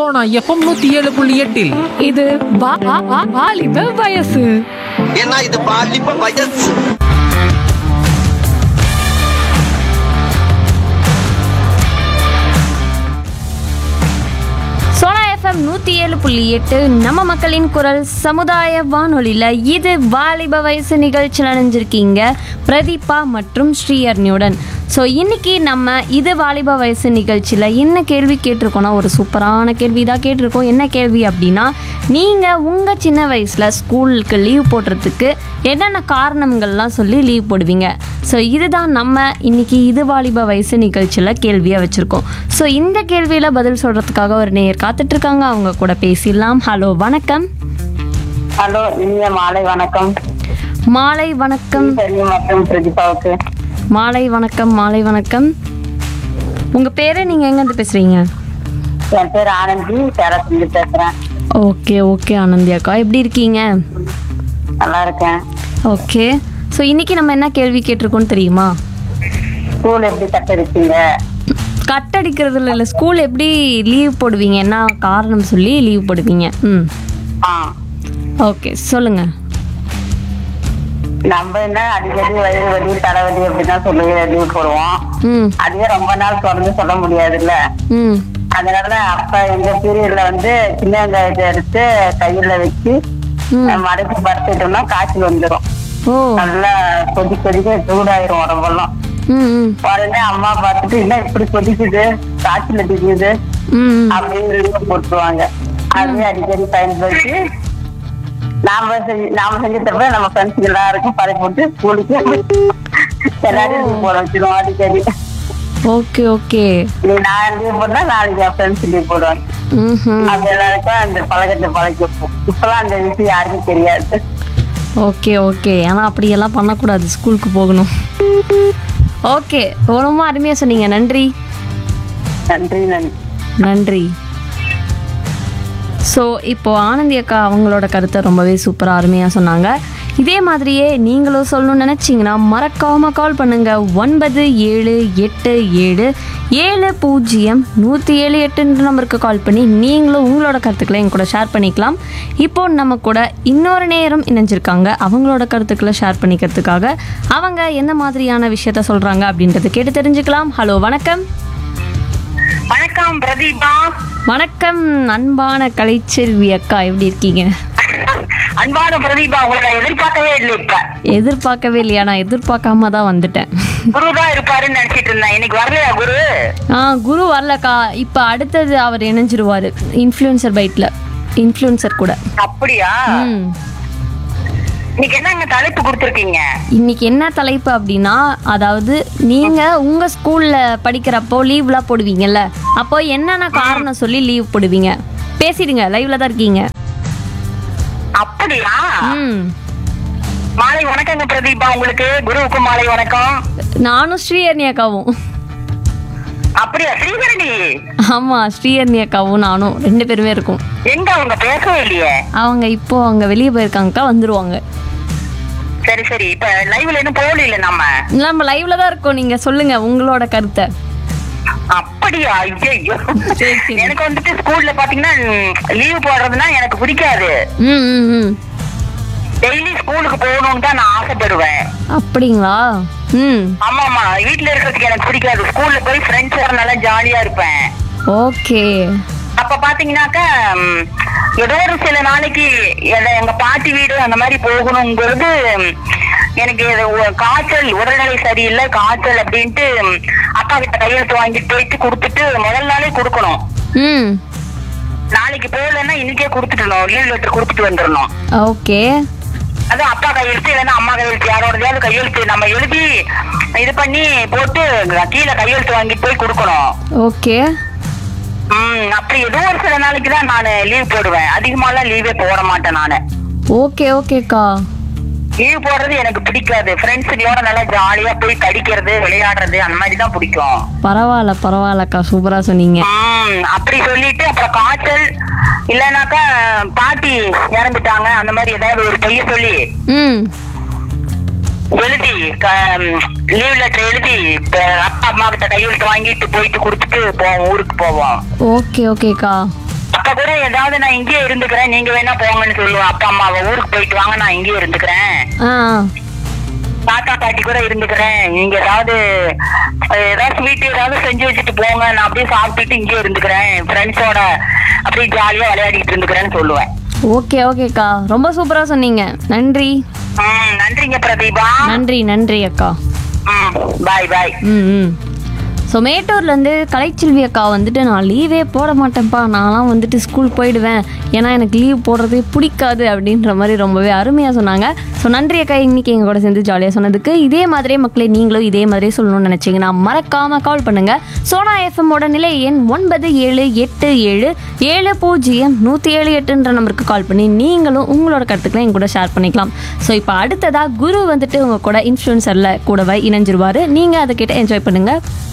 Sona FM நூத்தி ஏழு புள்ளி எட்டில் இது வா- வா- வா- வாலிப வயசு ஏன்னா இது பாலிப்ப வயசு சோனா எஃப்எம் நூற்றி ஏழு புள்ளி எட்டு நம்ம மக்களின் குரல் சமுதாய வானொலியில் இது வாலிப வயசு நிகழ்ச்சி நினைஞ்சிருக்கீங்க பிரதீபா மற்றும் ஸ்ரீயர்னியுடன் ஸோ இன்னைக்கு நம்ம இது வாலிப வயசு நிகழ்ச்சியில் என்ன கேள்வி கேட்டிருக்கோம்னா ஒரு சூப்பரான கேள்வி தான் கேட்டிருக்கோம் என்ன கேள்வி அப்படின்னா நீங்கள் உங்கள் சின்ன வயசில் ஸ்கூலுக்கு லீவ் போடுறதுக்கு என்னென்ன காரணங்கள்லாம் சொல்லி லீவ் போடுவீங்க ஸோ இதுதான் நம்ம இன்னைக்கு இது வாலிப வயசு நிகழ்ச்சியில் கேள்வியாக வச்சுருக்கோம் ஸோ இந்த கேள்வியில் பதில் சொல்கிறதுக்காக ஒரு நேயர் காத்துட்ருக்காங்க அவங்க கூட பேசிடலாம் ஹலோ வணக்கம் ஹலோ இனிய மாலை வணக்கம் மாலை வணக்கம் சரி மற்றும் பிரதீபாவுக்கு மாலை வணக்கம் மாலை வணக்கம் உங்கள் பேரை நீங்கள் எங்கேருந்து பேசுகிறீங்க என் பேர் ஆனந்தி சேலத்துல பேசுறேன் ஓகே ஓகே ஆனந்தி அக்கா எப்படி இருக்கீங்க நல்லா இருக்கேன் ஓகே ஸோ இன்னைக்கு நம்ம என்ன கேள்வி கேட்டிருக்கோம்னு தெரியுமா ஸ்கூல் எப்படி கட்டடிச்சீங்க கட் அடிக்கிறதுல இல்லை ஸ்கூல் எப்படி லீவ் போடுவீங்க என்ன காரணம் சொல்லி லீவ் போடுவீங்க ம் ஆ ஓகே சொல்லுங்கள் நம்ம என்ன அடிக்கடி வயிறு வலி தலைவலி அப்படின்னா சொல்லி லீவ் போடுவோம் ம் அதுவே ரொம்ப நாள் தொடர்ந்து சொல்ல முடியாதுல்ல ம் அதனால அப்ப எங்க பீரியட்ல வந்து சின்ன வெங்காயத்தை எடுத்து கையில வச்சு மடக்கி படுத்துட்டோம்னா காய்ச்சல் வந்துடும் ஓ நல்லா கொதி கொதிக்க சூடாயிரும் உடம்பெல்லாம் ம் ம் உடனே அம்மா பார்த்துட்டு என்ன இப்படி கொதிக்குது காய்ச்சல் அடிக்குது ம் ம். அப்படின்னு எழுதி போட்டுருவாங்க அதுவே அடிக்கடி பயன்படுத்தி நாம செஞ்சு நாம செஞ்ச தப்ப நம்ம ஃப்ரெண்ட்ஸ் எல்லாருக்கும் படை போட்டு ஸ்கூலுக்கு எல்லாரும் லீவ் போட வச்சிருவோம் அடிக்கடி ஓகே ஓகே நீ நான் லீவ் போட்டா நாளைக்கு என் ஃப்ரெண்ட்ஸ் லீவ் போடுவாங்க ம் அது எல்லாருக்கும் அந்த பழக்கத்தை பழக்கி வைப்போம் இப்பெல்லாம் அந்த விஷயம் யாருக்கும் தெரியாது ஓகே ஓகே ஆனால் அப்படியெல்லாம் பண்ணக்கூடாது ஸ்கூலுக்கு போகணும் ஓகே ரொம்ப அருமையாக சொன்னீங்க நன்றி நன்றி நன்றி நன்றி ஸோ இப்போ ஆனந்தி அக்கா அவங்களோட கருத்தை ரொம்பவே சூப்பராக அருமையாக சொன்னாங்க இதே மாதிரியே நீங்களும் சொல்லணும்னு நினச்சிங்கன்னா மறக்காமல் கால் பண்ணுங்க ஒன்பது ஏழு எட்டு ஏழு ஏழு பூஜ்ஜியம் நூற்றி ஏழு எட்டுன்ற நம்பருக்கு கால் பண்ணி நீங்களும் உங்களோட கருத்துக்களை என் கூட ஷேர் பண்ணிக்கலாம் இப்போ நம்ம கூட இன்னொரு நேரம் இணைஞ்சிருக்காங்க அவங்களோட கருத்துக்களை ஷேர் பண்ணிக்கிறதுக்காக அவங்க என்ன மாதிரியான விஷயத்த சொல்கிறாங்க அப்படின்றத கேட்டு தெரிஞ்சுக்கலாம் ஹலோ வணக்கம் வணக்கம் பிரதீபா வணக்கம் அன்பான கலைச்செல்வி அக்கா எப்படி இருக்கீங்க அன்பான பிரதீபா உங்களை நான் எதிர்பார்க்கவே இல்லை இப்ப எதிர்பார்க்கவே இல்லையா நான் எதிர்பார்க்காம தான் வந்துட்டேன் குருதான் இருப்பாருன்னு நினைச்சிட்டு இருந்தேன் இன்னைக்கு வரலையா குரு ஆ குரு வரலக்கா இப்போ அடுத்தது அவர் இணைஞ்சிருவாரு இன்ஃப்ளூயன்சர் பைட்ல இன்ஃப்ளூயன்சர் கூட அப்படியா ம் இன்னைக்கு என்னங்க தலைப்பு கொடுத்துருக்கீங்க இன்னைக்கு என்ன தலைப்பு அப்படின்னா அதாவது நீங்க உங்க ஸ்கூல்ல படிக்கிறப்போ லீவ்லாம் போடுவீங்கல்ல அப்போ என்னென்ன காரணம் சொல்லி லீவ் போடுவீங்க பேசிடுங்க லைவ்ல தான் இருக்கீங்க அப்படியா ம் மாலை வணக்கங்க பிரதீபா உங்களுக்கு குருவுக்கு மாலை வணக்கம் நானும் ஸ்ரீஹர்னி அக்காவும் அப்படியா ஸ்ரீகரணி ஆமா ஸ்ரீஹர்னி அக்காவும் நானும் ரெண்டு பேருமே இருக்கோம் எங்க அவங்க பேசவே இல்லையே அவங்க இப்போ அங்க வெளியே போயிருக்காங்கக்கா வந்துருவாங்க சரி சரி இப்ப லைவ்ல இன்னும் போகல இல்ல நம்ம நம்ம லைவ்ல தான் இருக்கோம் நீங்க சொல்லுங்க உங்களோட கருத்தை அப்படியா ஐயோ சரி, சரி. எனக்கு வந்துட்டு ஸ்கூல்ல பாத்தீங்கன்னா லீவ் போடுறதுன்னா எனக்கு பிடிக்காது ம் ம் ம் டெய்லி ஸ்கூலுக்கு போகணும்னு தான் நான் ஆசைப்படுவேன் அப்படிங்களா ம் ஆமா ஆமா வீட்ல இருக்கிறதுக்கு எனக்கு பிடிக்காது ஸ்கூல்ல போய் ஃப்ரெண்ட்ஸோட நல்லா ஜாலியா இருப்பேன் ஓகே அப்ப பாத்தீங்கன்னாக்கா ம், ஏதோ ஒரு சில நாளைக்கு எத- எங்க பாட்டி வீடு அந்த மாதிரி போகணுங்கிறது ம், எனக்கு இது ஒ- காய்ச்சல் உடல்நிலை சரியில்லை காய்ச்சல் அப்படின்ட்டு ம், அப்பா கிட்ட கையெழுத்து வாங்கிட்டு போயிட்டு கொடுத்துட்டு முதல் நாளே கொடுக்கணும் ம் நாளைக்கு போகலன்னா இன்னைக்கே கொடுத்துட்டணும் லீவ் லெட்டர் கொடுத்துட்டு வந்துடணும் ஓகே அது அப்பா கையெழுத்து இல்லைன்னா அம்மா கையெழுத்து யாரோடதையாவது கையெழுத்து நம்ம எழுதி இது பண்ணி போட்டு கீழே கையெழுத்து வாங்கிட்டு போய் கொடுக்கணும் ஓகே ம் அப்படி ஏதோ ஒரு சில நாளைக்கு தான் நான் லீவ் போடுவேன் அதிகமாலாம் லீவே போட மாட்டேன் நானு ஓகே ஓகேக்கா லீவ் போடுறது எனக்கு பிடிக்காது ஃப்ரெண்ட்ஸுகளோட நல்லா ஜாலியா போய் கடிக்கிறது விளையாடுறது அந்த மாதிரி தான் பிடிக்கும் பரவாயில்ல பரவாயில்லக்கா சூப்பரா சொன்னீங்க ம் அப்படி சொல்லிட்டு அப்புறம் காய்ச்சல் இல்லைனாக்கா பாட்டி இறந்துட்டாங்க அந்த மாதிரி ஏதாவது ஒரு பொய்ய சொல்லி ம் எழுதி லீவ் லெட்டர் எழுதி இப்ப அப்பா அம்மா கிட்ட கையெழுத்து வாங்கிட்டு போயிட்டு கொடுத்துட்டு போவோம் ஊருக்கு போவோம் ஓகே ஓகேக்கா அப்ப கூட ஏதாவது நான் இங்கேயே இருந்துக்கிறேன் நீங்க வேணா போங்கன்னு சொல்லுவேன் அப்பா அம்மாவை ஊருக்கு போயிட்டு வாங்க நான் இங்கேயே இருந்துக்கிறேன் ஆ தாத்தா பாட்டி கூட இருந்துக்கிறேன் நீங்க ஏதாவது அஹ், ஏதாவது ஸ்வீட் ஏதாவது செஞ்சு வச்சுட்டு போங்க நான் அப்படியே சாப்பிட்டுட்டு இங்கேயே இருந்துக்கிறேன் ஃப்ரெண்ட்ஸோட அப்படியே ஜாலியா விளையாடிட்டு இருந்துக்கிறேன்னு சொல்லுவேன் ஓகே ஓகேக்கா ரொம்ப சூப்பராக சொன்னீங்க நன்றி ம் நன்றிங்க பிரதீபா நன்றி நன்றி அக்கா ம் பாய் பாய் ம் ம் ஸோ மேட்டூர்லேருந்து கலைச்செல்வி அக்கா வந்துட்டு நான் லீவே போட மாட்டேன்ப்பா நான்லாம் வந்துட்டு ஸ்கூல் போயிடுவேன் ஏன்னா எனக்கு லீவ் போடுறதே பிடிக்காது அப்படின்ற மாதிரி ரொம்பவே அருமையாக சொன்னாங்க ஸோ நன்றி அக்கா இன்னைக்கு எங்கள் கூட சேர்ந்து ஜாலியாக சொன்னதுக்கு இதே மாதிரியே மக்களே நீங்களும் இதே மாதிரியே சொல்லணும்னு நினச்சிங்கன்னா மறக்காமல் கால் பண்ணுங்கள் சோனா எஃப்எம்மோட நிலை எண் ஒன்பது ஏழு எட்டு ஏழு ஏழு பூஜ்ஜியம் நூற்றி ஏழு எட்டுன்ற நம்பருக்கு கால் பண்ணி நீங்களும் உங்களோட கருத்துக்களை எங்க கூட ஷேர் பண்ணிக்கலாம் ஸோ இப்போ அடுத்ததாக குரு வந்துட்டு உங்கள் கூட இன்ஃப்ளூன்சரில் கூடவே இணைஞ்சிருவாரு நீங்கள் அதை கேட்டு என்ஜாய் பண்ணுங்கள்